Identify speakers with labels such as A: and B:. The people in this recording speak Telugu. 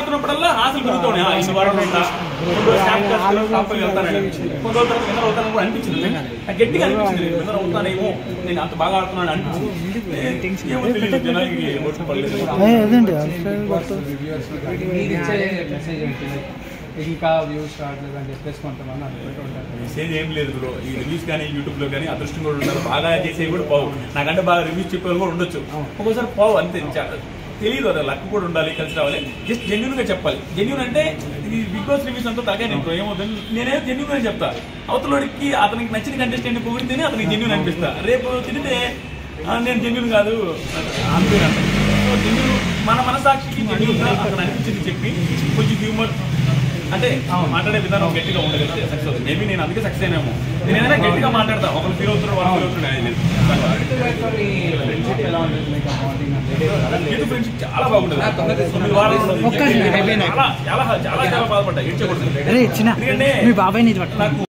A: మాట్లాడుతున్నప్పుడల్లా ఆశలు పెరుగుతాయి ఆ, ఇన్ని వారాలు ఉంటా రెండు స్టాఫ్ క్లాసులు టాప్కి వెళ్తానని అనిపించింది కొన్ని రోజుల తర్వాత విన్నర్ అవుతానని కూడా అనిపించింది నాకు గట్టిగా అనిపించింది నేను విన్నర్ అవుతానేమో నేను అంత బాగా ఆడుతున్నాను అనిపించింది ఏమో తెలియదు జనానికి ఓట్లు పడలేదు
B: అదండి
C: మీరు ఇచ్చే మెసేజ్ ఏంటి Like, ఇంకా వ్యూస్ రావట్లేదు అని చెప్పేసి కొంతమంది అనుకుంటూ ఉంటారు
A: మెసేజ్ ఏం లేదు బ్రో ఈ రివ్యూస్ కానీ యూట్యూబ్ లో కానీ అదృష్టం కూడా ఉంటారు బాగా చేసేవి కూడా పోవు నాకంటే బాగా రివ్యూస్ చెప్పేవాళ్ళు కూడా ఉండొచ్చు ఒక్కోసారి పోవు అంతే చా- తెలియదు అది లక్ కూడా ఉండాలి కలిసి రావాలి జస్ట్ జెన్యున్ గా చెప్పాలి జెన్యున్ అంటే ఇది బిగ్ బాస్ రివ్యూస్ అంతా తగ్గ నేను ఏమవుతుంది నేనే జెన్యున్ గా చెప్తా అవతలకి అతనికి నచ్చిన కంటెస్టెంట్ పొగిడితేనే అతనికి జెన్యున్ అనిపిస్తా రేపు తిరిగితే "ఆ, నేను జెన్యున్ కాదు అంతే అంటే సో జెన్యున్ మన మనసాక్షికి జెన్యున్ గా అతను అనిపించింది చెప్పి కొంచెం హ్యూమర్ అంటే మాట్లాడే విధానం గట్టిగా ఉండగలిగితే సక్సెస్ అవుతుంది మేబీ నేను అందుకే సక్సెస్ అయినాము నేను ఏదైనా గట్టిగా మాట్లాడతా ఒకరు ఫీల్ అవుతారు వాళ్ళు ఫీల్ అవుతారు అనేది లేదు
C: ఫ్రెండ్షిప్ ఎలా ఉంటుంది మీకు బాండింగ్ అంటే
A: యూట్యూబ్ ఫ్రెండ్షిప్ చాలా బాగుంటుంది తొమ్మిది వారాలు ఉంటుంది.
B: ఒక్క నిమిషం, అయిపోయింది.
A: చాలా చాలా చాలా చాలా బాధపడ్డా ఏడ్చకూడదు
B: అరే చిన్న
A: ఎందుకంటే
B: మీ బాబాయ్ నీది పట్టు
A: నాకు